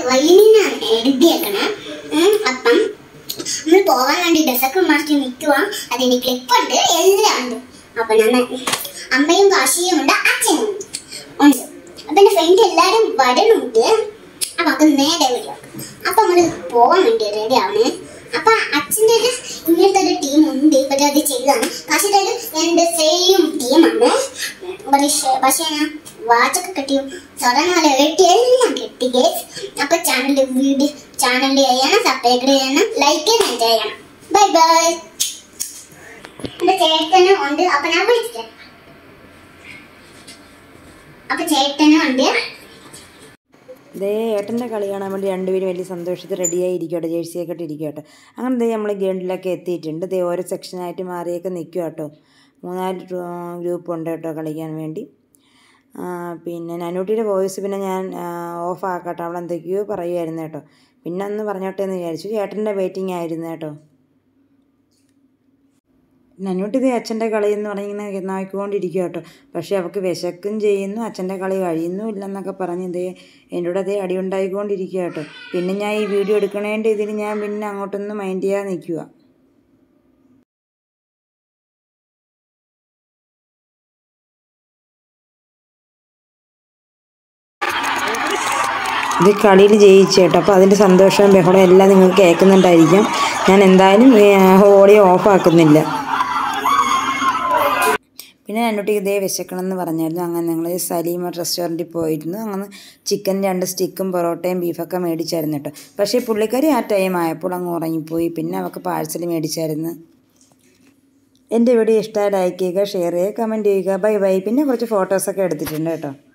വൈലിനാണ് എഴുതിയേക്കണേ ഉം, അപ്പം നമ്മൾ പോകാൻ വേണ്ടി ഡ്രസ്സൊക്കെ മാറ്റി നിൽക്കുക അതിന് ക്ലിപ്പുണ്ട് എല്ലാം ഉണ്ട് അപ്പൊ ഞാൻ അമ്മയും കാശിയും ഉണ്ട് അച്ഛനും ഉണ്ട് അപ്പൊ എന്റെ ഫ്രണ്ട് എല്ലാരും വരണുണ്ട് അപ്പൊ അത് നേരെ വരും അപ്പൊ നമ്മള് പോകാൻ വേണ്ടി റെഡി ആവണേ അപ്പൊ അച്ഛൻ്റെ ഒരു ഇങ്ങനത്തെ ഒരു ടീം ഉണ്ട് പക്ഷെ അത് ചെയ്താണ് കാശിയുടെ ഒരു എന്റെ സെയിം ടീമാണ് പക്ഷേ പക്ഷേ ഞാൻ വാച്ചൊക്കെ കിട്ടി സ്വർണ്ണമാല കെട്ടി എല്ലാം കിട്ടി ഗേസ് അപ്പൊ ചാനൽ വീഡിയോ ചാനൽ ചെയ്യണം സബ്സ്ക്രൈബ് ചെയ്യണം ലൈക്ക് ചെയ്യണം ചെയ്യണം ബൈ ബൈ എന്റെ ചേട്ടനും ഉണ്ട് അപ്പൊ ഞാൻ വിളിക്കാം അപ്പൊ ചേട്ടനും ഉണ്ട് ദേ ഏട്ടൻ്റെ കളി കാണാൻ വേണ്ടി രണ്ടുപേരും വലിയ സന്തോഷത്തിൽ റെഡിയായി ഇരിക്കട്ടെ ജേഴ്സിയൊക്കെ ഇട്ട് ഇരിക്കട്ടെ അങ്ങനെ ദേ നമ്മൾ ഗ്രൗണ്ടിലൊക്കെ എത്തിയിട്ടുണ്ട് ദേ ഓരോ സെക്ഷനായിട്ട് മാറിയൊക്കെ നിൽക്കുക കേട്ടോ മൂന്നാല് ഗ്രൂപ്പ് ഉണ്ട് കേട്ടോ കളിക്കാൻ വേണ്ടി ആ, പിന്നെ നനൂട്ടിയുടെ വോയിസ് പിന്നെ ഞാൻ ഓഫ് ആക്കട്ടെ അവൾ എന്തൊക്കെയോ പറയുമായിരുന്നു കേട്ടോ പിന്നെ ഒന്ന് പറഞ്ഞോട്ടെ എന്ന് വിചാരിച്ചു ചേട്ടൻ്റെ വെയിറ്റിംഗ് ആയിരുന്നു കേട്ടോ നന്നൂട്ടി ഇത് അച്ഛൻ്റെ കളി എന്ന് പറഞ്ഞിങ്ങനെ നോക്കിക്കൊണ്ടിരിക്കുക കേട്ടോ പക്ഷേ അവൾക്ക് വിശക്കും ചെയ്യുന്നു അച്ഛൻ്റെ കളി കഴിയുന്നു ഇല്ലെന്നൊക്കെ പറഞ്ഞ് ഇതേ എൻ്റെ കൂടെ അതേ അടി ഉണ്ടായിക്കൊണ്ടിരിക്കുക കേട്ടോ പിന്നെ ഞാൻ ഈ വീഡിയോ എടുക്കണേൻ്റെ ഇതിന് ഞാൻ പിന്നെ അങ്ങോട്ടൊന്ന് മൈൻഡ് ചെയ്യാതെ നിൽക്കുക ഇത് കളിയിൽ ജയിച്ചു കേട്ടോ അപ്പോൾ അതിൻ്റെ സന്തോഷവും ബഹളവും എല്ലാം നിങ്ങൾക്ക് കേൾക്കുന്നുണ്ടായിരിക്കാം ഞാൻ എന്തായാലും ഓഡിയോ ഓഫ് ആക്കുന്നില്ല പിന്നെ എന്നോട്ട് ഇതേ വിശക്കണം എന്ന് പറഞ്ഞായിരുന്നു അങ്ങനെ ഞങ്ങൾ സലീമ റെസ്റ്റോറൻറ്റിൽ പോയിരുന്നു അങ്ങനെ ചിക്കൻ രണ്ട് സ്റ്റിക്കും പൊറോട്ടയും ബീഫൊക്കെ മേടിച്ചായിരുന്നു കേട്ടോ പക്ഷേ പുള്ളിക്കാരി ആ ടൈം ആയപ്പോൾ അങ്ങ് ഉറങ്ങിപ്പോയി പിന്നെ അവൾക്ക് പാഴ്സൽ മേടിച്ചായിരുന്നു എൻ്റെ വീഡിയോ ഇഷ്ടമായി ലൈക്ക് ചെയ്യുക ഷെയർ ചെയ്യുക കമൻറ്റ് ചെയ്യുക ബൈ ബൈ പിന്നെ കുറച്ച് ഫോട്ടോസൊക്കെ എടുത്തിട്ടുണ്ട് കേട്ടോ